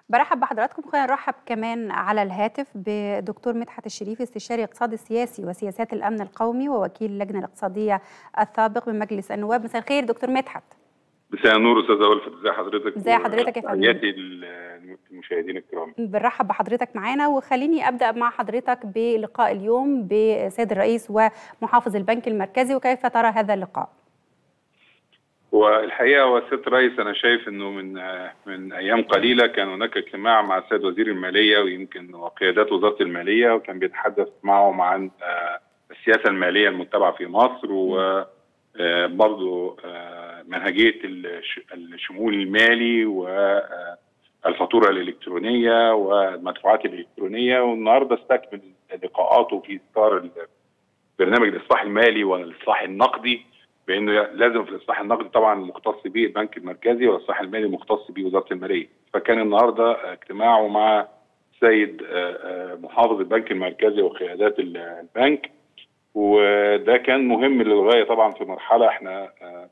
برحب بحضراتكم خلينا نرحب كمان على الهاتف بدكتور مدحت الشريف استشاري اقتصادي سياسي وسياسات الامن القومي ووكيل اللجنه الاقتصاديه السابق بمجلس النواب مساء الخير دكتور مدحت مساء النور استاذه ألفت ازي حضرتك ازي حضرتك يا فندم تحياتي للمشاهدين الكرام بنرحب بحضرتك معانا وخليني ابدا مع حضرتك بلقاء اليوم بسيد الرئيس ومحافظ البنك المركزي وكيف ترى هذا اللقاء والحقيقه هو السيد الرئيس انا شايف انه من من ايام قليله كان هناك اجتماع مع السيد وزير الماليه ويمكن وقيادات وزاره الماليه وكان بيتحدث معهم عن السياسه الماليه المتبعه في مصر وبرضه منهجيه الشمول المالي والفاتوره الالكترونيه والمدفوعات الالكترونيه والنهارده استكمل لقاءاته في اطار برنامج الاصلاح المالي والاصلاح النقدي بانه لازم في الاصلاح النقدي طبعا مختص به البنك المركزي والاصلاح المالي مختص به وزاره الماليه فكان النهارده اجتماعه مع سيد محافظ البنك المركزي وقيادات البنك وده كان مهم للغايه طبعا في مرحله احنا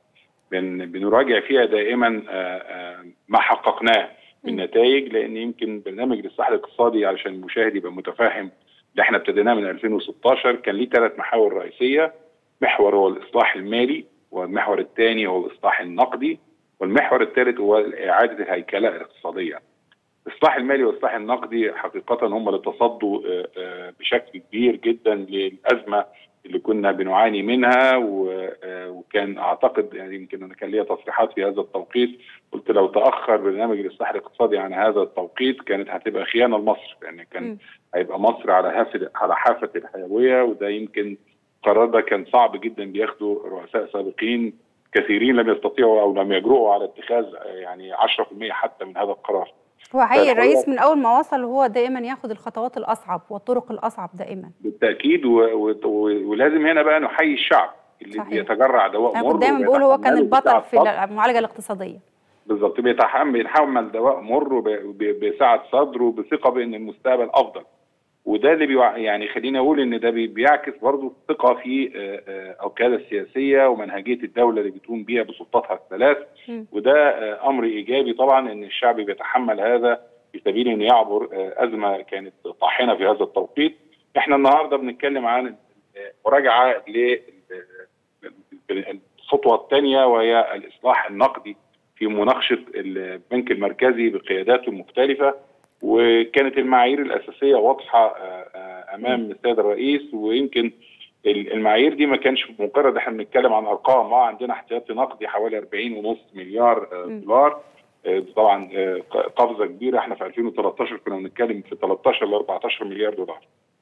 بنراجع فيها دائما ما حققناه من نتائج لان يمكن برنامج الاصلاح الاقتصادي علشان المشاهد يبقى متفاهم اللي احنا ابتديناه من 2016 كان ليه ثلاث محاور رئيسيه محور هو الاصلاح المالي والمحور الثاني هو الاصلاح النقدي والمحور الثالث هو اعاده الهيكله الاقتصاديه. الاصلاح المالي والاصلاح النقدي حقيقه هم اللي تصدوا بشكل كبير جدا للازمه اللي كنا بنعاني منها وكان اعتقد يعني يمكن انا كان ليا تصريحات في هذا التوقيت قلت لو تاخر برنامج الاصلاح الاقتصادي عن هذا التوقيت كانت هتبقى خيانه لمصر يعني كان هيبقى مصر على حافه على حافه الحيويه وده يمكن القرار ده كان صعب جدا بياخده رؤساء سابقين كثيرين لم يستطيعوا او لم يجرؤوا على اتخاذ يعني 10% حتى من هذا القرار. هو حقيقي الرئيس من اول ما وصل هو دائما ياخذ الخطوات الاصعب والطرق الاصعب دائما. بالتاكيد و... و... ولازم هنا بقى نحيي الشعب اللي صحيح. بيتجرع دواء مر دايما بقول هو كان البطل في المعالجه الاقتصاديه. بالظبط بيتحمل بيتحمل دواء مر بسعه صدر وبثقه بان المستقبل افضل. وده اللي بيوع... يعني خليني اقول ان ده بيعكس برضه الثقه في القياده السياسيه ومنهجيه الدوله اللي بتقوم بيها بسلطاتها الثلاث وده امر ايجابي طبعا ان الشعب بيتحمل هذا في سبيل انه يعبر ازمه كانت طاحنه في هذا التوقيت. احنا النهارده بنتكلم عن مراجعه للخطوه الثانيه وهي الاصلاح النقدي في مناقشه البنك المركزي بقياداته المختلفه وكانت المعايير الاساسيه واضحه امام السيد الرئيس ويمكن المعايير دي ما كانش مجرد احنا بنتكلم عن ارقام اه عندنا احتياطي نقدي حوالي 40 مليار دولار طبعا قفزه كبيره احنا في 2013 كنا بنتكلم في 13 ل 14 مليار دولار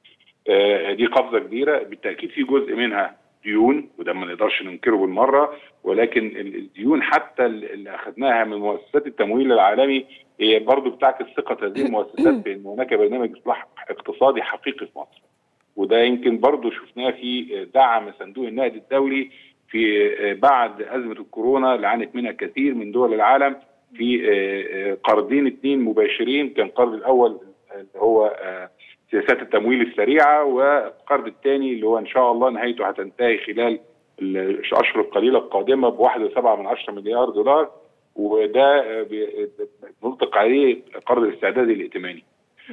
دي قفزه كبيره بالتاكيد في جزء منها ديون وده ما نقدرش ننكره بالمره ولكن الديون حتى اللي اخذناها من مؤسسات التمويل العالمي هي برضه بتعكس ثقه هذه المؤسسات بان هناك برنامج اصلاح اقتصادي حقيقي في مصر. وده يمكن برضه شفناه في دعم صندوق النقد الدولي في بعد ازمه الكورونا اللي عانت منها كثير من دول العالم في قرضين اثنين مباشرين كان القرض الاول اللي هو سياسات التمويل السريعه والقرض الثاني اللي هو ان شاء الله نهايته هتنتهي خلال الاشهر القليله القادمه ب 1.7 مليار دولار وده نطلق عليه قرض الاستعداد الائتماني.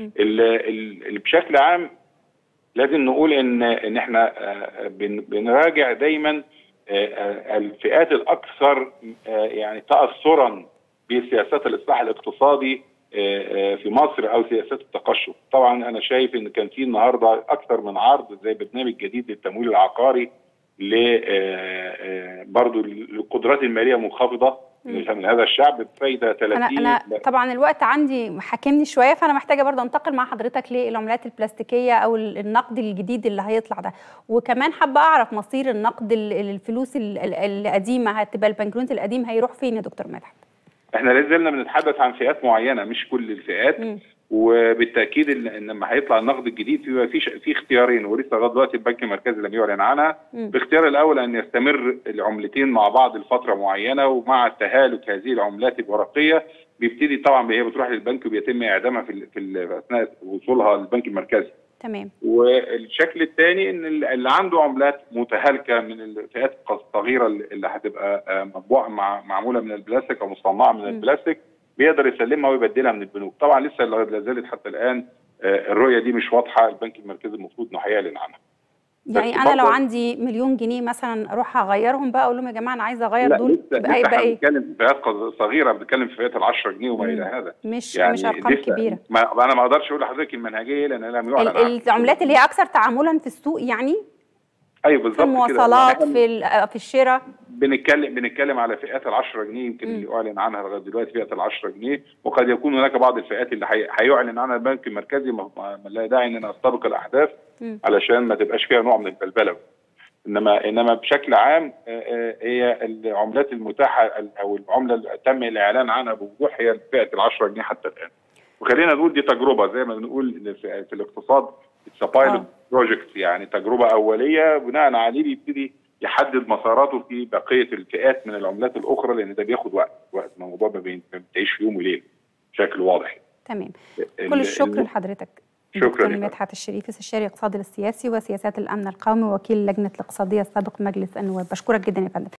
اللي بشكل عام لازم نقول ان ان احنا بنراجع دايما الفئات الاكثر يعني تاثرا بسياسات الاصلاح الاقتصادي في مصر او سياسات التقشف طبعا انا شايف ان كان في النهارده اكثر من عرض زي برنامج جديد للتمويل العقاري ل برضه القدرات الماليه منخفضه من هذا الشعب بفايده 30 انا انا طبعا الوقت عندي حاكمني شويه فانا محتاجه برضه انتقل مع حضرتك للعملات البلاستيكيه او النقد الجديد اللي هيطلع ده وكمان حابه اعرف مصير النقد الفلوس القديمه هتبقى البنكنوت القديم هيروح فين يا دكتور مدحت؟ احنا لازلنا بنتحدث عن فئات معينه مش كل الفئات م. وبالتاكيد ان لما هيطلع النقد الجديد في في في اختيارين ولسه لغايه دلوقتي البنك المركزي لم يعلن عنها الاختيار الاول ان يستمر العملتين مع بعض لفتره معينه ومع تهالك هذه العملات الورقيه بيبتدي طبعا هي بتروح للبنك وبيتم اعدامها في في اثناء وصولها للبنك المركزي تمام والشكل الثاني ان اللي عنده عملات متهالكه من الفئات الصغيره اللي هتبقى مطبوعه معموله من البلاستيك او مصنعه من البلاستيك بيقدر يسلمها ويبدلها من البنوك طبعا لسه لا زالت حتى الان الرؤيه دي مش واضحه البنك المركزي المفروض انه هيعلن عنها يعني انا لو عندي مليون جنيه مثلا اروح اغيرهم بقى اقول لهم يا جماعه انا عايزه اغير دول بقى يبقى ايه؟ بنتكلم في فئات صغيره بنتكلم في فئات ال 10 جنيه وما الى هذا مش يعني مش ارقام كبيره ما انا ما اقدرش اقول لحضرتك المنهجيه لان لم يعلن العملات اللي هي اكثر تعاملا في السوق يعني ايوه بالظبط في المواصلات في في الشراء بنتكلم بنتكلم على فئات ال 10 جنيه يمكن اللي اعلن عنها لغايه دلوقتي فئه ال 10 جنيه وقد يكون هناك بعض الفئات اللي هيعلن عنها البنك المركزي ما لا داعي ان انا استبق الاحداث م. علشان ما تبقاش فيها نوع من البلبله انما انما بشكل عام هي العملات المتاحه او العمله اللي تم الاعلان عنها بوضوح هي فئه ال 10 جنيه حتى الان وخلينا نقول دي تجربه زي ما بنقول في الاقتصاد اتس بايلوت بروجكت يعني تجربه اوليه بناء عليه بيبتدي يحدد مساراته في بقيه الفئات من العملات الاخرى لان ده بياخد وقت وقت ما الموضوع ما بتعيش في يوم وليله بشكل واضح تمام كل الشكر لحضرتك شكرا مدحت الشريف استشاري اقتصادي السياسي وسياسات الامن القومي ووكيل لجنه الاقتصاديه السابق مجلس النواب بشكرك جدا يا فندم